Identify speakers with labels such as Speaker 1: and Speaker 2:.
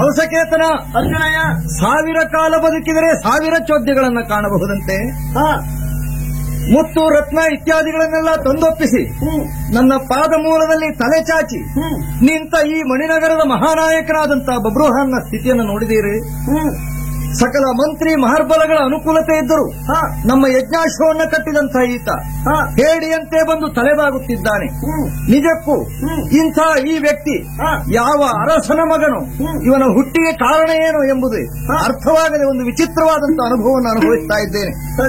Speaker 1: ನವಸಕೇತನ
Speaker 2: ಅರ್ಜುನಯ್ಯ
Speaker 1: ಸಾವಿರ ಕಾಲ ಬದುಕಿದರೆ ಸಾವಿರ ಚೋದ್ಯಗಳನ್ನ ಕಾಣಬಹುದಂತೆ
Speaker 2: ಹಾ
Speaker 1: ಮುತ್ತು ರತ್ನ ಇತ್ಯಾದಿಗಳನ್ನೆಲ್ಲ ತಂದೊಪ್ಪಿಸಿ
Speaker 2: ಹ್ಮ್
Speaker 1: ನನ್ನ ಪಾದ ಮೂಲದಲ್ಲಿ ತಲೆ ಚಾಚಿ
Speaker 2: ಹ್ಮ್
Speaker 1: ನಿಂತ ಈ ಮಣಿನಗರದ ಮಹಾನಾಯಕನಾದಂತಹ ಬಬ್ರುಹಾನ್ನ ಸ್ಥಿತಿಯನ್ನು ನೋಡಿದೀರಿ
Speaker 2: ಹ್ಮ್
Speaker 1: ಸಕಲ ಮಂತ್ರಿ ಮಹರ್ಬಲಗಳ ಅನುಕೂಲತೆ ಇದ್ದರು
Speaker 2: ಹಾ
Speaker 1: ನಮ್ಮ ಯಜ್ಞಾಶ್ವವನ್ನ ಕಟ್ಟಿದಂಥ ಈತ
Speaker 2: ಹಾ
Speaker 1: ಹೇಡಿಯಂತೆ ಬಂದು ತಲೆಬಾಗುತ್ತಿದ್ದಾನೆ
Speaker 2: ಹ್ಮ್
Speaker 1: ನಿಜಕ್ಕೂ
Speaker 2: ಹ್ಮ್.
Speaker 1: ಇಂಥ ಈ ವ್ಯಕ್ತಿ
Speaker 2: ಹಾ.
Speaker 1: ಯಾವ ಅರಸನ ಮಗನು
Speaker 2: ಹ್ಮ್.
Speaker 1: ಇವನ ಹುಟ್ಟಿಗೆ ಕಾರಣ ಏನು ಎಂಬುದು
Speaker 2: ಹಾ.
Speaker 1: ಅರ್ಥವಾಗದೆ ಒಂದು ವಿಚಿತ್ರವಾದಂತಹ ಅನುಭವವನ್ನು ಅನುಭವಿಸ್ತಾ ಇದ್ದೇನೆ